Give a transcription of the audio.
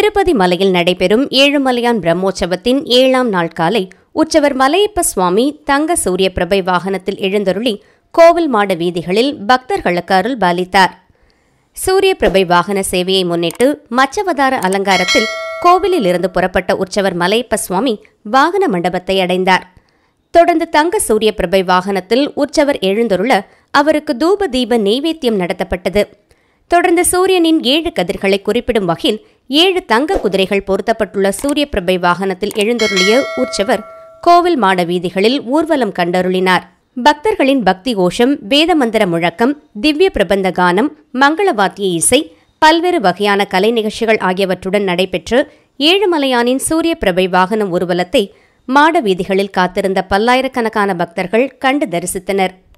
திருப்பதி மலையில் நடைபெறும் ஏழுமலையான் பிரம்மோற்சவத்தின் ஏழாம் நாள் காலை உற்சவர் மலையப்ப சுவாமி தங்க சூரிய பிரபை வாகனத்தில் எழுந்தருளி கோவில் மாட வீதிகளில் பக்தர்களுக்கு அருள் பாலித்தார் சூரிய பிரபை வாகன சேவையை முன்னிட்டு மச்சவதார அலங்காரத்தில் கோவிலில் இருந்து புறப்பட்ட உற்சவர் மலையப்ப சுவாமி வாகன மண்டபத்தை அடைந்தார் தொடர்ந்து தங்க சூரிய பிரபை வாகனத்தில் உற்சவர் எழுந்தருள அவருக்கு தூப தீப நெய்வேத்தியம் நடத்தப்பட்டது தொடர்ந்து சூரியனின் ஏழு கதிர்களை குறிப்பிடும் வகையில் ஏழு தங்க குதிரைகள் பொருத்தப்பட்டுள்ள சூரிய பிரபை வாகனத்தில் எழுந்தருளிய உற்சவர் கோவில் மாட வீதிகளில் ஊர்வலம் கண்டருளினார் பக்தர்களின் பக்தி கோஷம் வேத மந்திர முழக்கம் திவ்ய பிரபந்த கானம் மங்கள வாத்திய இசை பல்வேறு வகையான கலை நிகழ்ச்சிகள் ஆகியவற்றுடன் நடைபெற்ற ஏழுமலையானின் சூரிய பிரபை வாகன ஊர்வலத்தை மாட வீதிகளில் காத்திருந்த பல்லாயிரக்கணக்கான பக்தர்கள் கண்டு தரிசித்தனர்